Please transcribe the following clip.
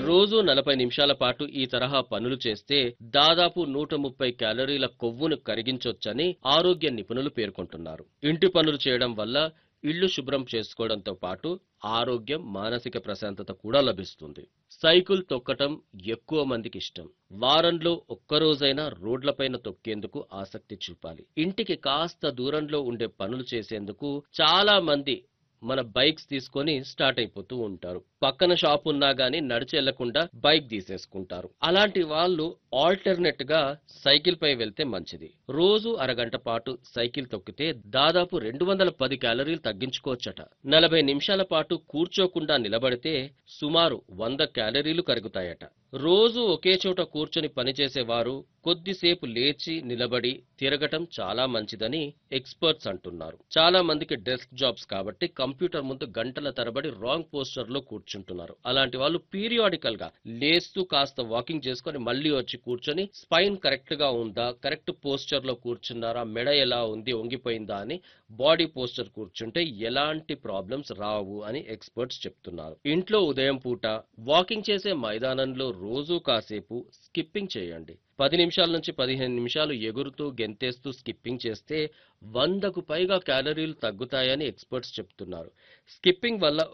రోజు నలభై నిమిషాల పాటు ఈ తరహా పనులు చేస్తే దాదాపు నూట ముప్పై క్యాలరీల కొవ్వును కరిగించొచ్చని ఆరోగ్య నిపుణులు పేర్కొంటున్నారు ఇంటి పనులు చేయడం వల్ల ఇళ్లు శుభ్రం చేసుకోవడంతో పాటు ఆరోగ్యం మానసిక ప్రశాంతత కూడా లభిస్తుంది సైకిల్ తొక్కటం ఎక్కువ మందికి ఇష్టం వారంలో ఒక్కరోజైనా రోడ్లపైన తొక్కేందుకు ఆసక్తి చూపాలి ఇంటికి కాస్త దూరంలో ఉండే పనులు చేసేందుకు చాలా మంది మన బైక్స్ తీసుకొని స్టార్ట్ అయిపోతూ ఉంటారు పక్కన షాప్ ఉన్నా గానీ నడిచి వెళ్లకుండా బైక్ తీసేసుకుంటారు అలాంటి వాళ్ళు ఆల్టర్నేట్ గా సైకిల్ పై వెళ్తే మంచిది రోజు అరగంట పాటు సైకిల్ తొక్కితే దాదాపు రెండు వందల పది క్యాలరీలు తగ్గించుకోవచ్చట నలభై నిమిషాల పాటు కూర్చోకుండా నిలబడితే సుమారు వంద క్యాలరీలు కరుగుతాయట రోజు ఒకే చోట కూర్చొని పనిచేసేవారు కొద్దిసేపు లేచి నిలబడి తిరగటం చాలా మంచిదని ఎక్స్పర్ట్స్ అంటున్నారు చాలా మందికి డెస్క్ జాబ్స్ కాబట్టి కంప్యూటర్ ముందు గంటల తరబడి రాంగ్ పోస్టర్ లో కూర్చుంటున్నారు అలాంటి వాళ్ళు పీరియాడికల్ గా లేస్తూ కాస్త వాకింగ్ చేసుకొని మళ్ళీ వచ్చి కూర్చొని స్పైన్ కరెక్ట్ గా ఉందా కరెక్ట్ పోస్చర్ లో కూర్చున్నారా మెడ ఎలా ఉంది వంగిపోయిందా అని బాడీ పోస్టర్ కూర్చుంటే ఎలాంటి ప్రాబ్లమ్స్ రావు అని ఎక్స్పర్ట్స్ చెప్తున్నారు ఇంట్లో ఉదయం పూట వాకింగ్ చేసే మైదానంలో రోజు కాసేపు స్కిప్పింగ్ చేయండి పది నిమిషాల నుంచి పదిహేను నిమిషాలు ఎగురుతూ గెంతేస్తూ స్కిప్పింగ్ చేస్తే వందకు పైగా క్యాలరీలు తగ్గుతాయని ఎక్స్పర్ట్స్ చెప్తున్నారు స్కిప్పింగ్ వల్ల